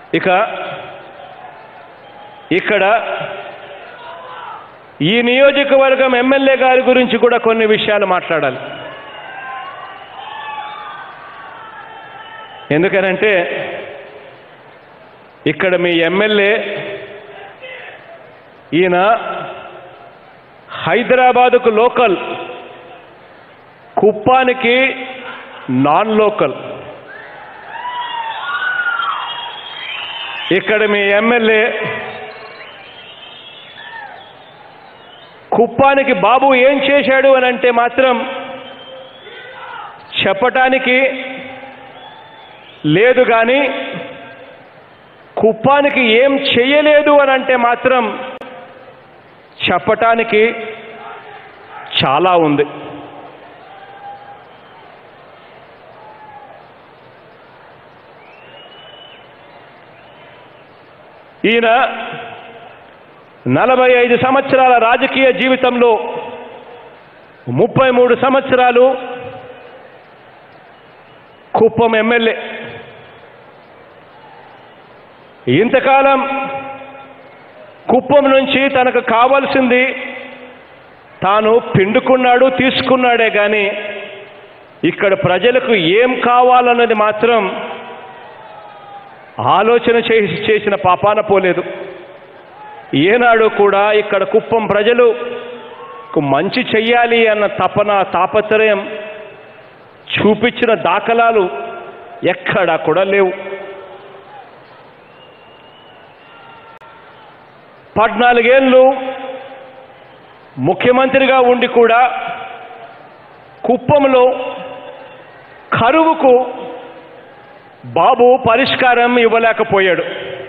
ఇక ఇక్కడ ఈ నియోజకవర్గం ఎమ్మెల్యే గారి గురించి కూడా కొన్ని విషయాలు మాట్లాడాలి ఎందుకనంటే ఇక్కడ మీ ఎమ్మెల్యే ఈయన హైదరాబాదుకు లోకల్ కుప్పానికి నాన్ లోకల్ ఇక్కడ మీ ఎమ్మెల్యే కుప్పానికి బాబు ఏం చేశాడు అని అంటే మాత్రం చెప్పటానికి లేదు కానీ కుప్పానికి ఏం చెయ్యలేదు అని అంటే మాత్రం చెప్పటానికి చాలా ఉంది ఈయన నలభై ఐదు సంవత్సరాల రాజకీయ జీవితంలో ముప్పై మూడు సంవత్సరాలు కుప్పం ఎమ్మెల్యే ఇంతకాలం కుప్పం నుంచి తనకు కావాల్సింది తాను పిండుకున్నాడు తీసుకున్నాడే కానీ ఇక్కడ ప్రజలకు ఏం కావాలన్నది మాత్రం ఆలోచన చేసి చేసిన పాపాన పోలేదు ఏనాడు కూడా ఇక్కడ కుప్పం ప్రజలు మంచి చెయ్యాలి అన్న తపన తాపత్రయం చూపించిన దాఖలాలు ఎక్కడా కూడా లేవు పద్నాలుగేళ్ళు ముఖ్యమంత్రిగా ఉండి కూడా కుప్పంలో కరువుకు బాబు పరిష్కారం ఇవ్వలేకపోయాడు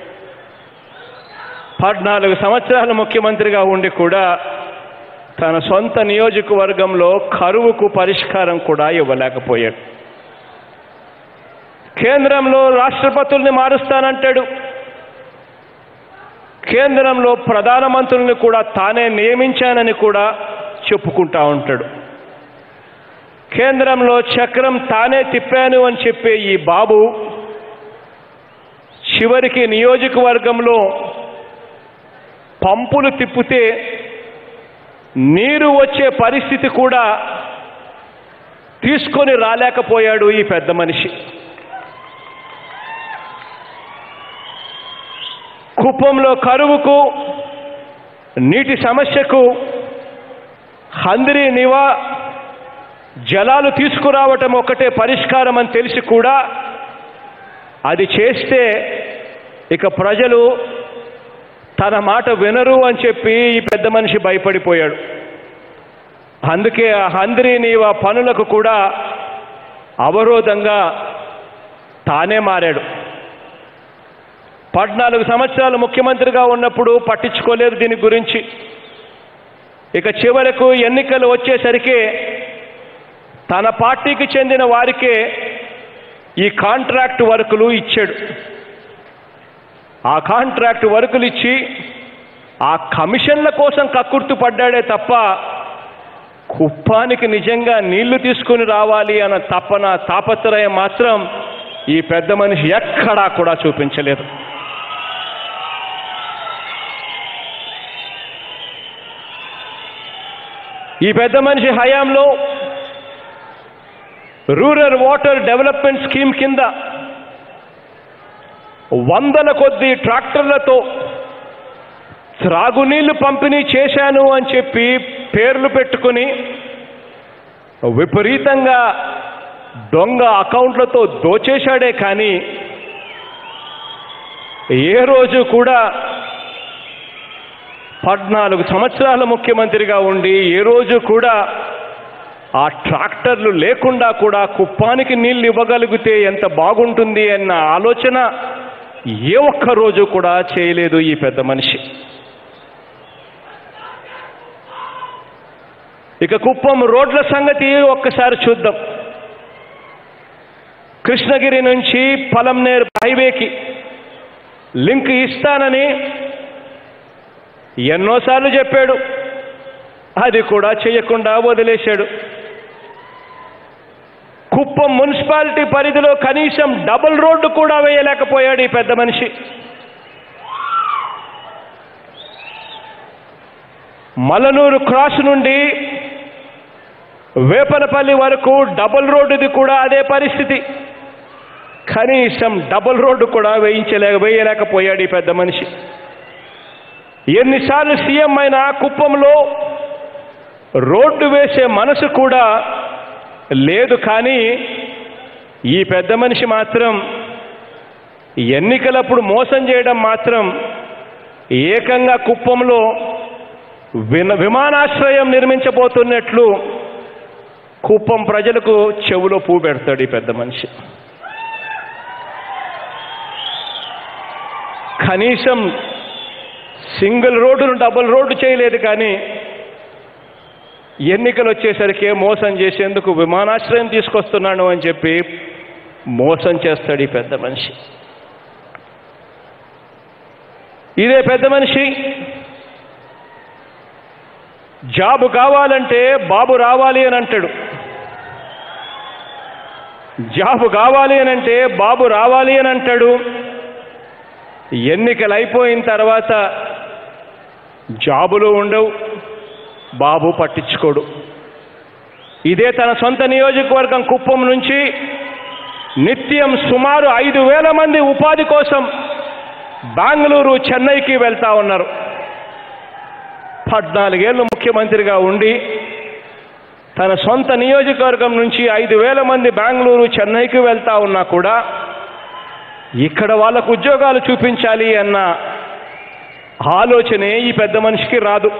పద్నాలుగు సంవత్సరాల ముఖ్యమంత్రిగా ఉండి కూడా తన సొంత నియోజకవర్గంలో కరువుకు పరిష్కారం కూడా ఇవ్వలేకపోయాడు కేంద్రంలో రాష్ట్రపతుల్ని మారుస్తానంటాడు కేంద్రంలో ప్రధానమంత్రుల్ని కూడా తానే నియమించానని కూడా చెప్పుకుంటా ఉంటాడు కేంద్రంలో చక్రం తానే తిప్పాను అని చెప్పే ఈ బాబు చివరికి నియోజకవర్గంలో పంపులు తిప్పితే నీరు వచ్చే పరిస్థితి కూడా తీసుకొని రాలేకపోయాడు ఈ పెద్ద మనిషి కుప్పంలో కరువుకు నీటి సమస్యకు హందిరి నివా జలాలు తీసుకురావటం ఒకటే పరిష్కారం అని తెలిసి కూడా అది చేస్తే ఇక ప్రజలు తన మాట వినరు అని చెప్పి ఈ పెద్ద మనిషి భయపడిపోయాడు అందుకే ఆ హంద్రి నీవ పనులకు కూడా అవరోధంగా తానే మారాడు పద్నాలుగు సంవత్సరాలు ముఖ్యమంత్రిగా ఉన్నప్పుడు పట్టించుకోలేదు దీని గురించి ఇక చివరకు ఎన్నికలు వచ్చేసరికి తన పార్టీకి చెందిన వారికే ఈ కాంట్రాక్ట్ వర్కులు ఇచ్చాడు ఆ కాంట్రాక్ట్ వర్కులు ఇచ్చి ఆ కమిషన్ల కోసం కక్కుర్తు పడ్డాడే తప్ప కుప్పానికి నిజంగా నీళ్లు తీసుకుని రావాలి అన్న తపన తాపత్రయం మాత్రం ఈ పెద్ద మనిషి ఎక్కడా కూడా చూపించలేదు ఈ పెద్ద మనిషి హయాంలో రూరల్ వాటర్ డెవలప్మెంట్ స్కీమ్ కింద వందల కొద్ది ట్రాక్టర్లతో త్రాగునీళ్లు పంపిణీ చేశాను అని చెప్పి పేర్లు పెట్టుకుని విపరీతంగా దొంగ అకౌంట్లతో దోచేశాడే కానీ ఏ రోజు కూడా పద్నాలుగు సంవత్సరాల ముఖ్యమంత్రిగా ఉండి ఏ రోజు కూడా ఆ ట్రాక్టర్లు లేకుండా కూడా కుప్పానికి నీళ్లు ఇవ్వగలిగితే ఎంత బాగుంటుంది అన్న ఆలోచన ఏ ఒక్క రోజు కూడా చేయలేదు ఈ పెద్ద మనిషి ఇక కుప్పం రోడ్ల సంగతి ఒక్కసారి చూద్దాం కృష్ణగిరి నుంచి పలంనేరు హైవేకి లింక్ ఇస్తానని ఎన్నోసార్లు చెప్పాడు అది కూడా చేయకుండా వదిలేశాడు కుప్పం మున్సిపాలిటీ పరిధిలో కనీసం డబుల్ రోడ్డు కూడా వేయలేకపోయాడు ఈ పెద్ద మనిషి మలనూరు క్రాస్ నుండి వేపనపల్లి వరకు డబుల్ రోడ్డుది కూడా అదే పరిస్థితి కనీసం డబుల్ రోడ్డు కూడా వేయించలేక వేయలేకపోయాడు ఈ పెద్ద మనిషి ఎన్నిసార్లు సీఎం అయినా కుప్పంలో రోడ్డు వేసే మనసు కూడా లేదు కానీ ఈ పెద్ద మనిషి మాత్రం ఎన్నికలప్పుడు మోసం చేయడం మాత్రం ఏకంగా కుప్పంలో విన విమానాశ్రయం నిర్మించబోతున్నట్లు కుప్పం ప్రజలకు చెవులో పూ పెడతాడు ఈ పెద్ద మనిషి కనీసం సింగిల్ రోడ్డును డబుల్ రోడ్డు చేయలేదు కానీ ఎన్నికలు వచ్చేసరికి మోసం చేసేందుకు విమానాశ్రయం తీసుకొస్తున్నాను అని చెప్పి మోసం చేస్తాడు ఈ పెద్ద మనిషి ఇదే పెద్ద మనిషి జాబు కావాలంటే బాబు రావాలి అని అంటాడు జాబు కావాలి అని అంటే బాబు రావాలి అని అంటాడు ఎన్నికలు అయిపోయిన తర్వాత జాబులు ఉండవు బాబు పట్టించుకోడు ఇదే తన సొంత నియోజకవర్గం కుప్పం నుంచి నిత్యం సుమారు ఐదు వేల మంది ఉపాధి కోసం బెంగళూరు చెన్నైకి వెళ్తా ఉన్నారు పద్నాలుగేళ్ళు ముఖ్యమంత్రిగా ఉండి తన సొంత నియోజకవర్గం నుంచి ఐదు వేల మంది బెంగళూరు చెన్నైకి వెళ్తా ఉన్నా కూడా ఇక్కడ వాళ్ళకు ఉద్యోగాలు చూపించాలి అన్న ఆలోచనే ఈ పెద్ద మనిషికి రాదు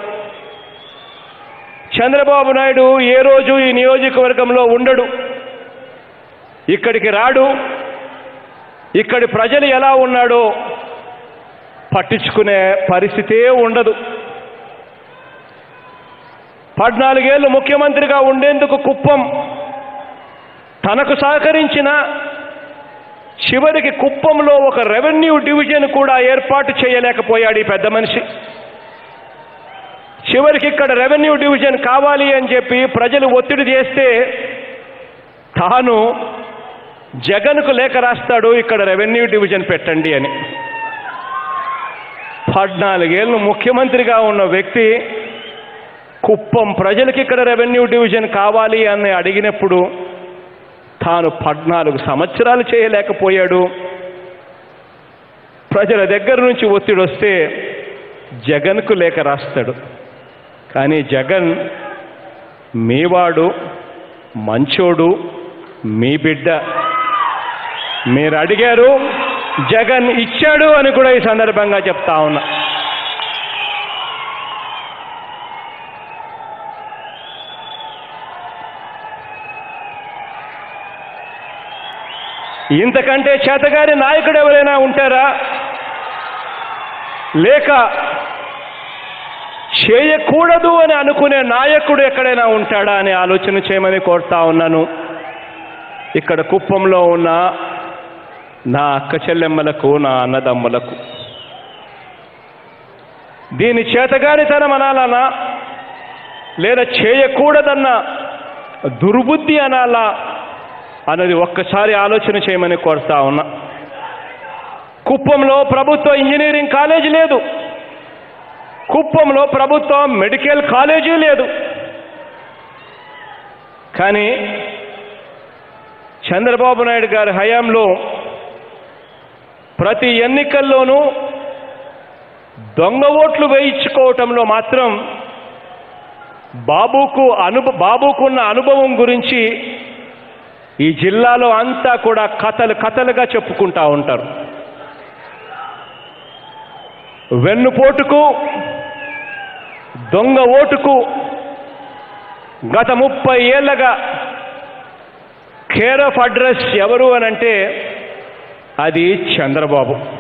చంద్రబాబు నాయుడు ఏ రోజు ఈ నియోజకవర్గంలో ఉండడు ఇక్కడికి రాడు ఇక్కడి ప్రజలు ఎలా ఉన్నాడో పట్టించుకునే పరిస్థితే ఉండదు పద్నాలుగేళ్ళు ముఖ్యమంత్రిగా ఉండేందుకు కుప్పం తనకు సహకరించిన చివరికి కుప్పంలో ఒక రెవెన్యూ డివిజన్ కూడా ఏర్పాటు చేయలేకపోయాడు ఈ పెద్ద మనిషి చివరికి ఇక్కడ రెవెన్యూ డివిజన్ కావాలి అని చెప్పి ప్రజలు ఒత్తిడి చేస్తే తాను జగన్కు లేఖ రాస్తాడు ఇక్కడ రెవెన్యూ డివిజన్ పెట్టండి అని పద్నాలుగేళ్ళు ముఖ్యమంత్రిగా ఉన్న వ్యక్తి కుప్పం ప్రజలకి ఇక్కడ రెవెన్యూ డివిజన్ కావాలి అని అడిగినప్పుడు తాను పద్నాలుగు సంవత్సరాలు చేయలేకపోయాడు ప్రజల దగ్గర నుంచి ఒత్తిడి వస్తే జగన్కు లేఖ రాస్తాడు కానీ జగన్ మీవాడు మంచోడు మీ బిడ్డ మీరు అడిగారు జగన్ ఇచ్చాడు అని కూడా ఈ సందర్భంగా చెప్తా ఉన్నా ఇంతకంటే చేతగారి నాయకుడు ఎవరైనా ఉంటారా లేక చేయకూడదు అని అనుకునే నాయకుడు ఎక్కడైనా ఉంటాడా అని ఆలోచన చేయమని కోరుతా ఉన్నాను ఇక్కడ కుప్పంలో ఉన్న నా అక్క చెల్లెమ్మలకు నా అన్నదమ్ములకు దీని చేతగానితనం అనాలనా లేదా చేయకూడదన్న దుర్బుద్ధి అనాలా అన్నది ఒక్కసారి ఆలోచన చేయమని కోరుతా ఉన్నా కుప్పంలో ప్రభుత్వ ఇంజనీరింగ్ కాలేజీ లేదు కుప్పంలో ప్రభుత్వ మెడికల్ కాలేజీ లేదు కానీ చంద్రబాబు నాయుడు గారి హయాంలో ప్రతి ఎన్నికల్లోనూ దొంగ ఓట్లు వేయించుకోవటంలో మాత్రం బాబుకు అనుభ బాబుకున్న అనుభవం గురించి ఈ జిల్లాలో అంతా కూడా కథలు కథలుగా చెప్పుకుంటా ఉంటారు వెన్నుపోటుకు దొంగ ఓటుకు గత ముప్పై ఏళ్ళగా కేర్ ఆఫ్ అడ్రస్ ఎవరు అని అంటే అది చంద్రబాబు